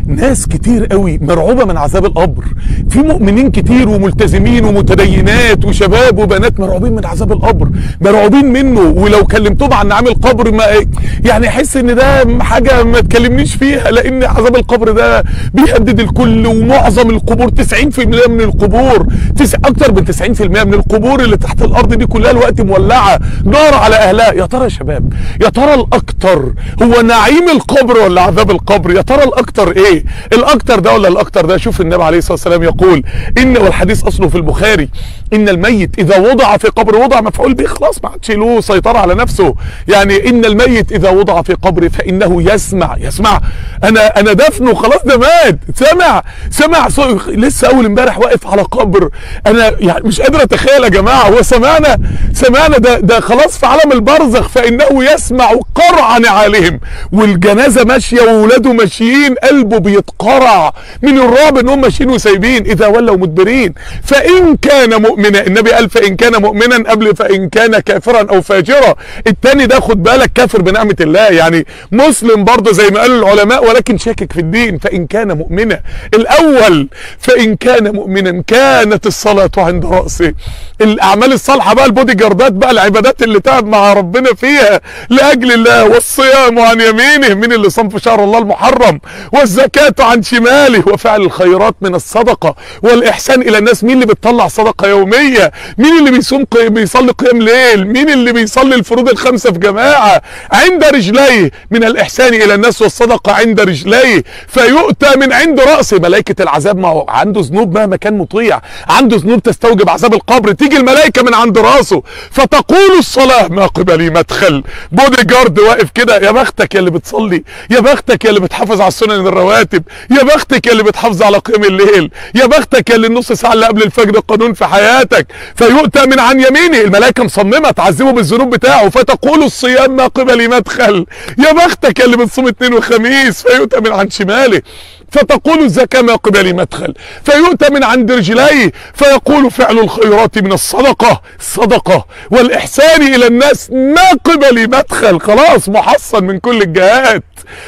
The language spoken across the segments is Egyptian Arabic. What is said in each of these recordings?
ناس كتير قوي مرعوبة من عذاب القبر في مؤمنين كتير وملتزمين ومتدينات وشباب وبنات مرعوبين من عذاب القبر مرعوبين منه ولو كلمتهم عن نعيم القبر ما يعني يحس ان ده حاجة ما تكلمنيش فيها لان عذاب القبر ده بيهدد الكل ومعظم القبور 90% من القبور تس... اكتر من 90% من القبور اللي تحت الارض دي كلها الوقت مولعة نار على اهلها يا ترى يا شباب يا ترى الاكتر هو نعيم القبر ولا عذاب القبر يا ترى الاكتر ايه الاكتر ده ولا الاكتر ده شوف النبي عليه الصلاه والسلام يقول ان والحديث اصله في البخاري ان الميت اذا وضع في قبر وضع مفعول به خلاص ما عادش له سيطره على نفسه يعني ان الميت اذا وضع في قبر فانه يسمع يسمع انا انا دفنه خلاص ده مات سمع سمع صوت لسه اول امبارح واقف على قبر انا يعني مش قادر اتخيل يا جماعه هو سمعنا سمعنا ده ده خلاص في عالم البرزخ فانه يسمع قرع نعالهم والجنازه ماشيه واولاده ماشيين قلبه بيتقرع من الرعب ان هم ماشيين وسايبين اذا ولوا مدبرين فان كان مؤمنا النبي قال فان كان مؤمنا قبل فان كان كافرا او فاجرا التاني ده خد بالك كافر بنعمه الله يعني مسلم برضه زي ما قالوا العلماء ولكن شاكك في الدين فان كان مؤمنا الاول فان كان مؤمنا كانت الصلاه عند راسه الاعمال الصالحه بقى البودي جاردات بقى العبادات اللي تعب مع ربنا فيها لاجل الله والصيام عن يمينه من اللي صام في شهر الله المحرم والزكاه عن شماله وفعل الخيرات من الصدقه والاحسان الى الناس مين اللي بتطلع صدقه يوميه مين اللي بيصوم قي... بيصلي قيام ليل مين اللي بيصلي الفروض الخمسه في جماعه عند رجليه من الاحسان الى الناس والصدقه عند رجليه فيؤتى من عند راسه ملائكه العذاب ما هو عنده ذنوب مهما كان مطيع عنده ذنوب تستوجب عذاب القبر تيجي الملائكه من عند راسه فتقول الصلاه ما قبلي مدخل بودي جارد واقف كده يا بختك يا اللي بتصلي يا بختك يا اللي بتحافظ على السنن الرواتب يا بختك يا اللي بتحافظ على قيام الليل يا بختك يا اللي النص ساعه اللي قبل الفجر قانون في حياتك فيؤتى من عن يمينه الملائكه مصممه تعذبه بالذنوب بتاعه فتقول الصيام ما قبلي مدخل يا بختك يا اللي بتصوم اثنين وخميس فيؤتى من عن شماله فتقول الزكاة ما قبل مدخل فيؤتى من عند رجليه فيقول فعل الخيرات من الصدقة الصدقة والإحسان إلى الناس ما قبل مدخل خلاص محصن من كل الجهات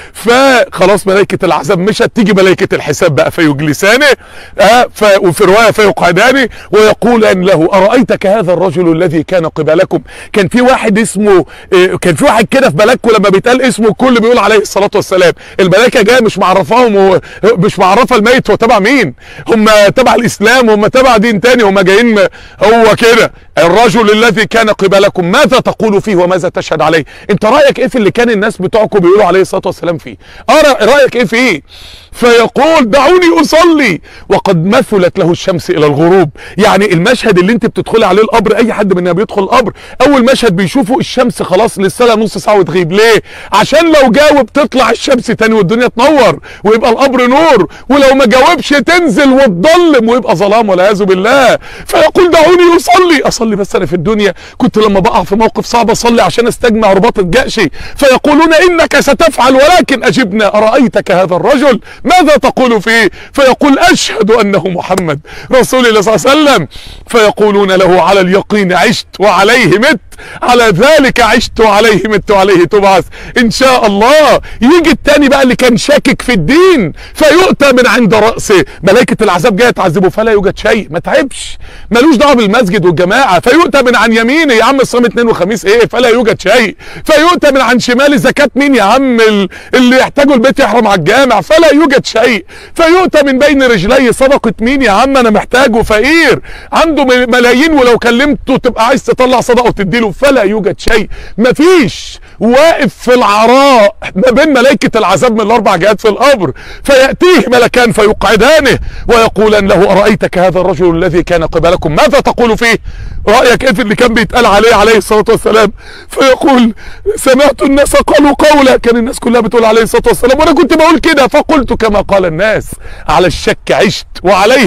فخلاص ملائكة العذاب مشت تيجي ملائكة الحساب بقى فيجلسانه آه ف وفي رواية فيقعدانه ويقولان له أرأيتك هذا الرجل الذي كان قبلكم كان في واحد اسمه آه كان في واحد كده في بلدكم لما بيتقال اسمه الكل بيقول عليه الصلاة والسلام الملائكة جاية مش معرفاهم هو مش معرفة الميت هو تبع مين هم تبع الإسلام هم تبع دين تاني هم جايين هو كده الرجل الذي كان قبلكم ماذا تقول فيه وماذا تشهد عليه انت رأيك ايه في اللي كان الناس بتوعكم بيقولوا عليه الصلاة والسلام فيه اه رأيك ايه فيه فيقول دعوني اصلي وقد مثلت له الشمس الى الغروب يعني المشهد اللي انت بتدخلي عليه القبر اي حد مننا بيدخل القبر اول مشهد بيشوفه الشمس خلاص لسه نص ساعه وتغيب ليه عشان لو جاوب تطلع الشمس تاني والدنيا تنور ويبقى القبر نور ولو ما جاوبش تنزل وتضلم ويبقى ظلام والعياذ بالله فيقول دعوني اصلي اصلي بس انا في الدنيا كنت لما بقع في موقف صعب اصلي عشان استجمع رباط الجأش فيقولون انك ستفعل ولكن اجبنا ارايتك هذا الرجل ماذا تقول فيه فيقول اشهد انه محمد رسول الله صلى الله عليه وسلم فيقولون له على اليقين عشت وعليه مت على ذلك عشت وعليه مت وعليه تبعث ان شاء الله يجي التاني بقى اللي كان شاكك في الدين فيؤتى من عند رأسه ملائكة العذاب جايه تعذبه فلا يوجد شيء ما تعبش ملوش دعوه بالمسجد والجماعه فيؤتى من عن يمينه يا عم صوم اثنين وخميس ايه فلا يوجد شيء فيؤتى من عن شمال زكاه مين يا عم اللي يحتاجوا البيت يحرم على الجامع فلا يوجد شيء فيؤتى من بين رجليه صدقه مين يا عم انا محتاجه فقير عنده ملايين ولو كلمته تبقى عايز تطلع صدقه وتديله فلا يوجد شيء مفيش واقف في العراء ما بين ملائكة العذاب من الأربع جهات في القبر فيأتيه ملكان فيقعدانه ويقولان له أرأيتك هذا الرجل الذي كان قبلكم ماذا تقول فيه رأيك إيه في اللي كان بيتقال عليه عليه الصلاة والسلام فيقول سمعت الناس قالوا قولا كان الناس كلها بتقول عليه الصلاة والسلام وأنا كنت بقول كده فقلت كما قال الناس على الشك عشت وعليه مت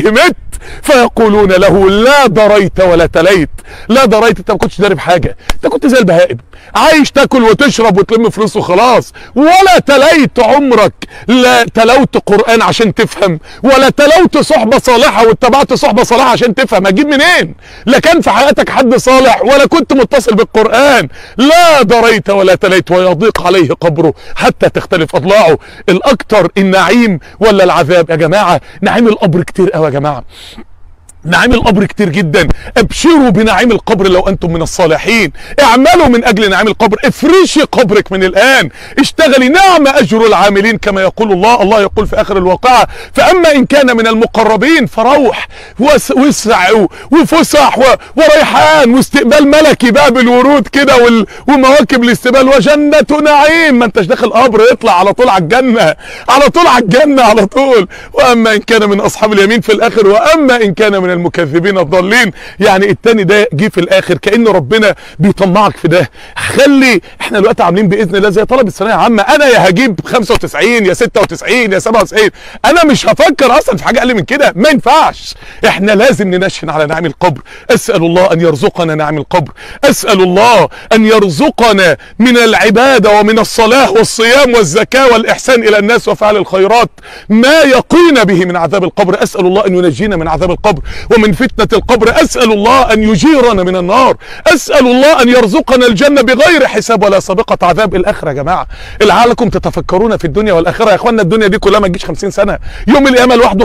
فيقولون له لا دريت ولا تليت لا دريت انت ما كنتش داري بحاجه انت كنت زي البهائم عايش تاكل وتشرب وتلم فلوس وخلاص ولا تليت عمرك لا تلوت قران عشان تفهم ولا تلوت صحبه صالحه واتبعت صحبه صالحه عشان تفهم هتجيب منين لا كان في حياتك حد صالح ولا كنت متصل بالقران لا دريت ولا تليت ويضيق عليه قبره حتى تختلف اضلاعه الاكثر النعيم ولا العذاب يا جماعه نعيم القبر كتير قوي يا جماعه نعيم القبر كتير جدا ابشروا بنعيم القبر لو انتم من الصالحين اعملوا من اجل نعيم القبر افرشي قبرك من الان اشتغلي نعم اجر العاملين كما يقول الله الله يقول في اخر الواقعة فاما ان كان من المقربين فروح وس- وسع و- وفسح و- وريحان واستقبال ملكي بقى بالورود كده وال- ومواكب الاستقبال وجنة نعيم ما انتش داخل قبر اطلع على طول على الجنة على طول على الجنة على طول واما ان كان من اصحاب اليمين في الاخر واما ان كان من المكذبين الضالين يعني التاني ده جه في الاخر كان ربنا بيطمعك في ده خلي احنا دلوقتي عاملين باذن الله زي طلب الثانويه عامه انا يا هجيب 95 يا 96 يا 97 انا مش هفكر اصلا في حاجه اقل من كده ما ينفعش احنا لازم ننشن على نعيم القبر اسال الله ان يرزقنا نعيم القبر اسال الله ان يرزقنا من العباده ومن الصلاه والصيام والزكاه والاحسان الى الناس وفعل الخيرات ما يقينا به من عذاب القبر اسال الله ان ينجينا من عذاب القبر ومن فتنه القبر اسال الله ان يجيرنا من النار اسال الله ان يرزقنا الجنه بغير حساب ولا سابقه عذاب الاخره يا جماعه لعلكم تتفكرون في الدنيا والاخره يا اخوانا الدنيا دي كلها ما تجيش 50 سنه يوم القيامه لوحده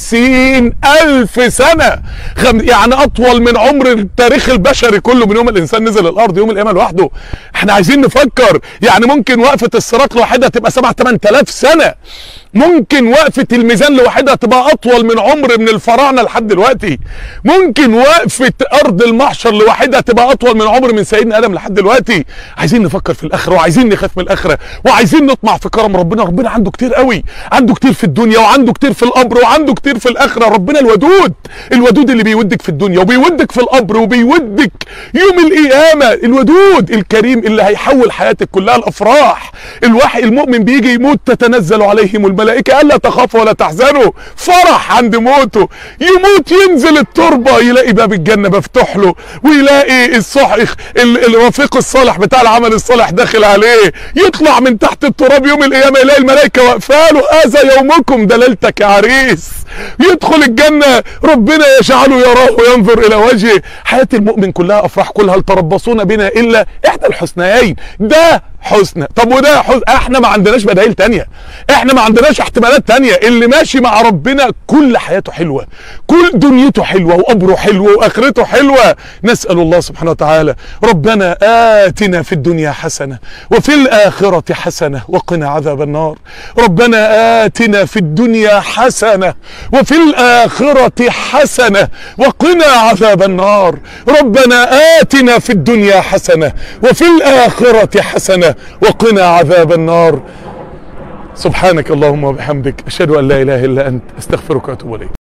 50 الف سنه خم... يعني اطول من عمر التاريخ البشري كله من يوم الانسان نزل الارض يوم القيامه لوحده احنا عايزين نفكر يعني ممكن وقفه الصراط لوحدها تبقى 7 8000 سنه ممكن وقفة الميزان لوحدها تبقى أطول من عمر من الفراعنة لحد دلوقتي ممكن وقفة أرض المحشر لوحدها تبقى أطول من عمر من سيدنا آدم لحد دلوقتي عايزين نفكر في الآخرة وعايزين نخاف من الآخرة وعايزين نطمع في كرم ربنا ربنا عنده كتير قوي عنده كتير في الدنيا وعنده كتير في القبر وعنده كتير في الآخرة ربنا الودود الودود اللي بيودك في الدنيا وبيودك في القبر وبيودك يوم القيامة الودود الكريم اللي هيحول حياتك كلها الأفراح الوحي المؤمن بيجي يموت تتنزل عليهم الملائكة ألا تخافوا ولا تحزنوا فرح عند موته يموت ينزل التربة يلاقي باب الجنة مفتوح له ويلاقي الصحيح الرفيق الصالح بتاع العمل الصالح داخل عليه يطلع من تحت التراب يوم القيامة يلاقي الملائكة واقفة له هذا يومكم ده ليلتك يا عريس يدخل الجنة ربنا يجعله يراه وينظر إلى وجهه حياة المؤمن كلها أفراح كل هل تربصون بنا إلا إحدى الحسنيين ده حسنى طب وده حسن احنا ما عندناش بدائل تانية احنا ما عندناش احتمالات تانية اللي ماشي مع ربنا كل حياته حلوة كل دنيته حلوة وقبره حلو واخرته حلوة نسأل الله سبحانه وتعالى ربنا آتنا في الدنيا حسنة وفي الآخرة حسنة وقنا عذاب النار ربنا آتنا في الدنيا حسنة وفي الآخرة حسنة وقنا عذاب النار ربنا آتنا في الدنيا حسنة وفي الآخرة حسنة وقنا عذاب النار سبحانك اللهم وبحمدك أشهد أن لا إله إلا أنت أستغفرك وأتوب إليك